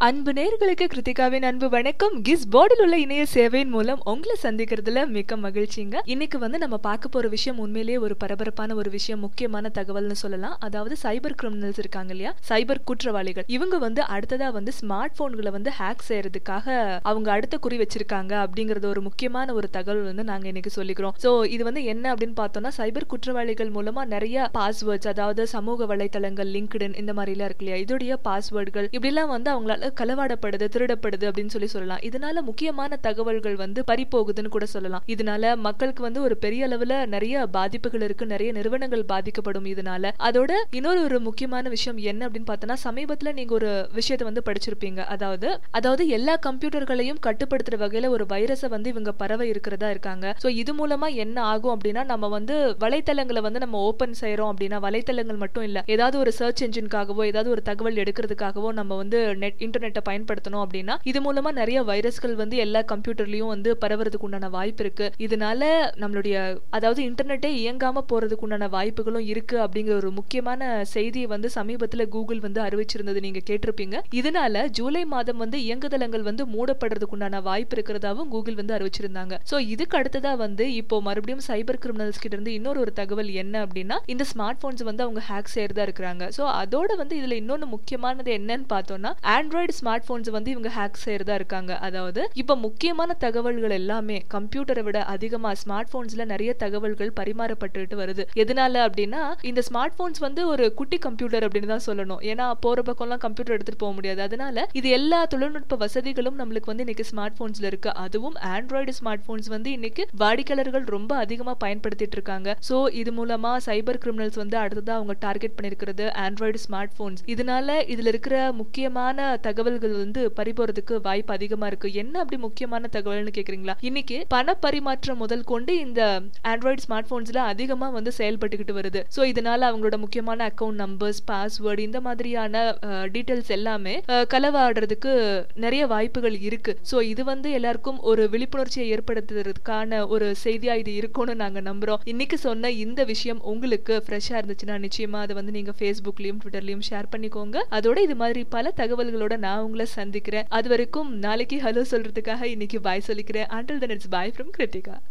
அன்பு நேர்களுக்கு கிருத்திகாவின் அன்பு வணக்கம் கிஸ் போர்டில் உள்ள இணைய சேவையின் மூலம் உங்களை சந்திக்கிறதுல மிக்க மகிழ்ச்சிங்க இன்னைக்கு வந்து நம்ம பார்க்க போற விஷயம் உண்மையிலேயே ஒரு பரபரப்பான ஒரு விஷயம் முக்கியமான தகவல்னு சொல்லலாம் அதாவது சைபர் கிரிமினல்ஸ் இருக்காங்க இல்லையா சைபர் குற்றவாளிகள் இவங்க வந்து அடுத்ததா வந்து ஸ்மார்ட் போன்களை வந்து ஹேக் செய்யறதுக்காக அவங்க அடுத்த குறி வச்சிருக்காங்க அப்படிங்கறது ஒரு முக்கியமான ஒரு தகவல் வந்து நாங்க இன்னைக்கு சொல்லிக்கிறோம் சோ இது வந்து என்ன அப்படின்னு பார்த்தோம்னா சைபர் குற்றவாளிகள் மூலமா நிறைய பாஸ்வேர்ட்ஸ் அதாவது சமூக வலைத்தளங்கள் லிங்க்டின் இந்த மாதிரி எல்லாம் இருக்கு இல்லையா இதோடைய பாஸ்வேர்டுகள் இப்படிலாம் வந்து அவங்களால களவாடப்படுது திருடப்படுது அப்படின்னு சொல்லி சொல்லலாம் இதனால முக்கியமான தகவல்கள் வந்து பறி போகுதுன்னு கூட சொல்லலாம் இதனால மக்களுக்கு வந்து ஒரு பெரிய அளவுல நிறைய பாதிப்புகள் இருக்கு நிறைய நிறுவனங்கள் பாதிக்கப்படும் இதனால அதோட இன்னொரு ஒரு முக்கியமான விஷயம் என்ன அப்படின்னு பார்த்தோம்னா சமீபத்துல நீங்க ஒரு விஷயத்தை வந்து படிச்சிருப்பீங்க அதாவது அதாவது எல்லா கம்ப்யூட்டர்களையும் கட்டுப்படுத்துற வகையில ஒரு வைரஸை வந்து இவங்க பரவ இருக்கிறதா இருக்காங்க சோ இது மூலமா என்ன ஆகும் அப்படின்னா நம்ம வந்து வலைத்தளங்களை வந்து நம்ம ஓபன் செய்யறோம் அப்படின்னா வலைத்தளங்கள் மட்டும் இல்ல ஏதாவது ஒரு சர்ச் என்ஜின்காகவோ ஏதாவது ஒரு தகவல் எடுக்கிறதுக்காகவோ நம்ம வந்து நெட் இன்டர்நெட்டை பயன்படுத்தணும் அப்படின்னா இது மூலமா நிறைய வைரஸ்கள் வந்து எல்லா கம்ப்யூட்டர்லயும் வந்து பரவறதுக்கு உண்டான வாய்ப்பு இருக்கு இதனால நம்மளுடைய அதாவது இன்டர்நெட்டே இயங்காம போறதுக்கு உண்டான வாய்ப்புகளும் இருக்கு அப்படிங்கிற ஒரு முக்கியமான செய்தியை வந்து சமீபத்துல கூகுள் வந்து அறிவிச்சிருந்தது நீங்க கேட்டிருப்பீங்க இதனால ஜூலை மாதம் வந்து இயங்குதளங்கள் வந்து மூடப்படுறதுக்கு உண்டான வாய்ப்பு இருக்கிறதாவும் கூகுள் வந்து அறிவிச்சிருந்தாங்க சோ இதுக்கு அடுத்ததா வந்து இப்போ மறுபடியும் சைபர் கிரிமினல்ஸ் கிட்ட இருந்து இன்னொரு ஒரு தகவல் என்ன அப்படின்னா இந்த ஸ்மார்ட் போன்ஸ் வந்து அவங்க ஹேக் செய்யறதா இருக்கிறாங்க சோ அதோட வந்து இதுல இன்னொன்னு முக்கியமானது என்னன்னு பார்த்தோம்னா ஆண்ட்ராய்டு ஸ்மார்ட் போன்ஸ் வந்து இவங்க ஹேக் செய்யறதா இருக்காங்க அதாவது இப்ப முக்கியமான தகவல்கள் எல்லாமே கம்ப்யூட்டரை விட அதிகமா ஸ்மார்ட் போன்ஸ்ல நிறைய தகவல்கள் பரிமாறப்பட்டுட்டு வருது எதனால அப்படின்னா இந்த ஸ்மார்ட் போன்ஸ் வந்து ஒரு குட்டி கம்ப்யூட்டர் அப்படின்னு தான் சொல்லணும் ஏன்னா போற பக்கம்லாம் கம்ப்யூட்டர் எடுத்துட்டு போக முடியாது அதனால இது எல்லா தொழில்நுட்ப வசதிகளும் நம்மளுக்கு வந்து இன்னைக்கு ஸ்மார்ட் போன்ஸ்ல இருக்கு அதுவும் ஆண்ட்ராய்டு ஸ்மார்ட் போன்ஸ் வந்து இன்னைக்கு வாடிக்கையாளர்கள் ரொம்ப அதிகமா பயன்படுத்திட்டு இருக்காங்க சோ இது மூலமா சைபர் கிரிமினல்ஸ் வந்து அடுத்ததா அவங்க டார்கெட் பண்ணிருக்கிறது ஆண்ட்ராய்டு ஸ்மார்ட் போன்ஸ் இதனால இதுல இருக்கிற முக்கியமான தகவல்கள் வந்து பறிபோறதுக்கு வாய்ப்பு அதிகமா இருக்கு என்ன அப்படி முக்கியமான தகவல்னு கேக்குறீங்களா இன்னைக்கு பண பரிமாற்றம் முதல் கொண்டு இந்த ஆண்ட்ராய்டு ஸ்மார்ட் போன்ஸ்ல அதிகமா வந்து செயல்பட்டுக்கிட்டு வருது சோ இதனால அவங்களோட முக்கியமான அக்கௌண்ட் நம்பர்ஸ் பாஸ்வேர்டு இந்த மாதிரியான டீடைல்ஸ் எல்லாமே அஹ், களவாடுறதுக்கு நிறைய வாய்ப்புகள் இருக்கு சோ இது வந்து எல்லாருக்கும் ஒரு விழிப்புணர்ச்சியை ஏற்படுத்துறதுக்கான ஒரு செய்தியா இது இருக்கும்னு நாங்க நம்புறோம் இன்னைக்கு சொன்ன இந்த விஷயம் உங்களுக்கு ஃப்ரெஷ்ஷா இருந்துச்சுன்னா நிச்சயமா அதை வந்து நீங்க ஃபேஸ்புக்லயும் ட்விட்டர்லயும் ஷேர் பண்ணிக்கோங்க அதோட இது மாதிரி பல தகவல்களோட நான் உங்களை சந்திக்கிறேன் அது வரைக்கும் நாளைக்கு ஹலோ சொல்றதுக்காக இன்னைக்கு பாய் சொல்லிக்கிறேன் until then it's bye from Kiruthika